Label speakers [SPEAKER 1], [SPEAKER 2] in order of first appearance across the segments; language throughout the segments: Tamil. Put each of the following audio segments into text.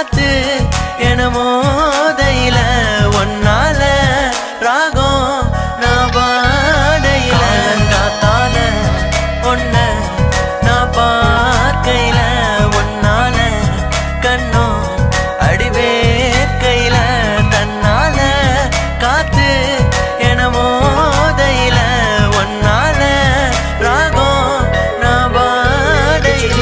[SPEAKER 1] காத்து என மோதையில ஒன்னால ராகம் நான் பாடையில காத்தால ஒன்ன நான் பார்க்கையில ஒன்னால கண்ணோ அடிவேற்கையில தன்னால காத்து என மோதையில ஒன்னால ராகம் நான் பாடையில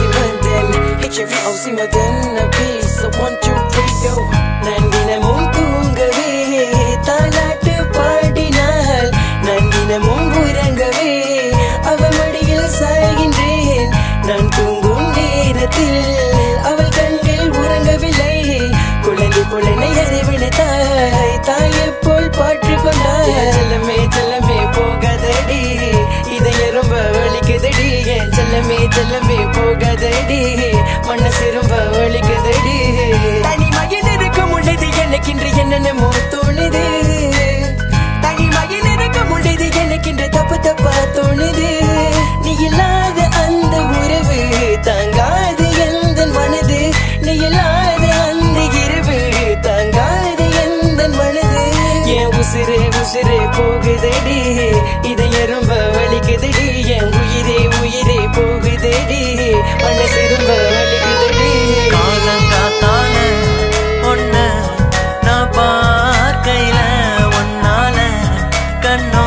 [SPEAKER 2] HFOC மதன் பீஸ் ஒன் டூ த்ரீ கோ நான் தினமும் தூங்கவே தாலாட்டு பாடினாள் நான் தினமும் உறங்கவே அவ மடியில் சாய்கின்றேன் நான் தூங்கும் நேரத்தில் அவள் கண்கள் உறங்கவில்லை குழந்தை புலனை அறிவின தாய் தாயை போல் பாற்று கொண்டாய் செல்லமே செல்லமே போகாதடி இதை ரொம்ப வலிக்குதடி என் செல்லமே செல்லமே போகாதடி மனசு ரொம்ப வலிக்குதடி தனிமையில் இருக்கும் உள்ளது எனக்கின்று என்னென்னமோ தோணுது தனிமையில் இருக்கும் உள்ளது எனக்கின்று தப்பு தப்பா தோணுது நீ இல்லாத அந்த உறவு தாங்காது எந்த மனது நீ இல்லாத அந்த இரவு தாங்காது எந்த மனது என் உசிரே உசிரே போகுதடி இதை ரொம்ப வலிக்குதடி என் உயிரே உயிரே போகுதடி மனசு ரொம்ப வலிக்குதடி
[SPEAKER 1] காலங்காத்தால ஒன்ன நான் பார்க்கையில ஒன்னால கண்ணோ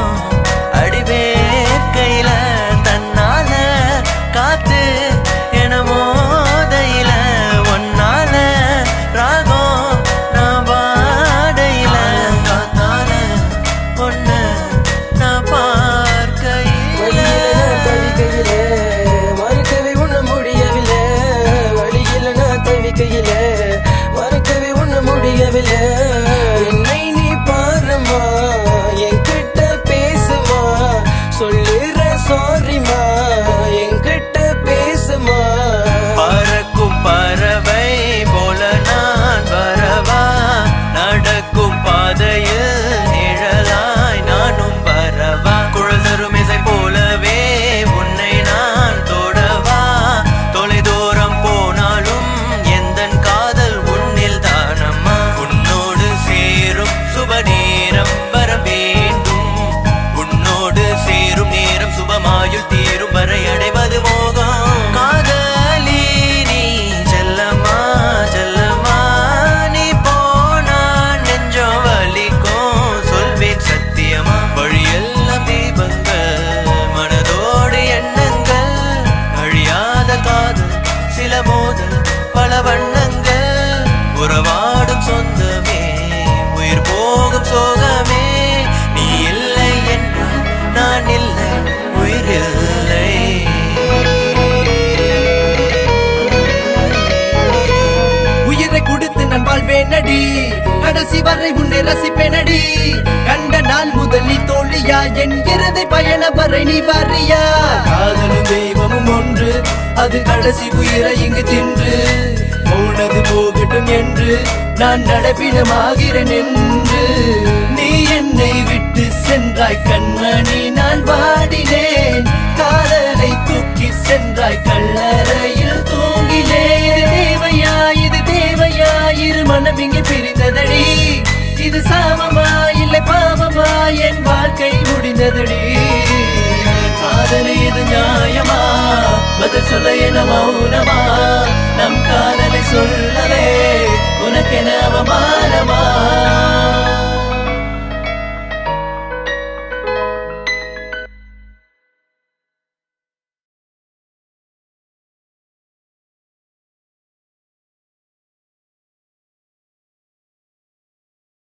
[SPEAKER 1] அடிவேற்கையில தன்னால காத்து என மோதையில ஒன்னால ராகம் நான் பாடையில காத்தால ஒன்ன நான் பார்க்கையில
[SPEAKER 2] தவிக்கையில மறுக்கவே உண்ண முடியவில்லை வழியில நான் தவிக்கையில மறுக்கவே உண்ண முடியவில்லை என்னை நீ பாருமா என்கிட்ட பேசுமா சொல்லுற சாரிமா என்கிட்ட பேசுமா
[SPEAKER 1] பறக்கும் பறவை போல நான் வரவா நடக்கும் பாதையில் நிழலாய் நானும் வரவா குழல் தரும் இசை போலவே உன்னை நான் தொடவா தொலை தூரம் போனாலும் எந்தன் காதல் உன்னில் தானம்மா உன்னோடு சேரும் சுப நேரம் வர வேண்டும் உன்னோடு சேரும் நேரம் சுபமாயுள் தீரும் வரை அடைவது மோகம் காதலி நீ செல்லமா செல்லமா நீ போனா நெஞ்சம் வலிக்கும் சொல்வேன் சத்தியமா வழியெல்லாம் தீபங்கள் மனதோடு எண்ணங்கள் அழியாத காதல் சில மோதல் பல வண்ணங்கள் உறவாடும் சொந்தமே உயிர் போகும் சோகமே நீ இல்லை என்றால் நான் இல்லை உயிர் இல்லை
[SPEAKER 3] உயிரை கொடுத்து நான் வாழ்வேனடி கடைசி வரை உன்னை ரசிப்பேனடி கண்ட நாள் முதலில் தோழியா என் இறுதி பயண வரை நீ வரியா காதலும் தெய்வமும் ஒன்று அது கடைசி உயிரை இங்கு தின்று போனது போகட்டும் என்று நான் நடப்பிடமாகிறேன் என்று நீ என்னை விட்டு சென்றாய் கண்மணி நான் வாடினேன் காதலை தூக்கி சென்றாய் கல்லறையில் தூங்கினேன் இது தேவையா இது தேவையா இரு மனம் இங்கே பிரிந்ததடி இது சாமமா இல்லை பாவமா என் வாழ்க்கை முடிந்ததடி காதலி இது நியாயமா பதில் சொல்ல என மௌனமா நம் காதலை சொல்லவே உனக்கென அவமா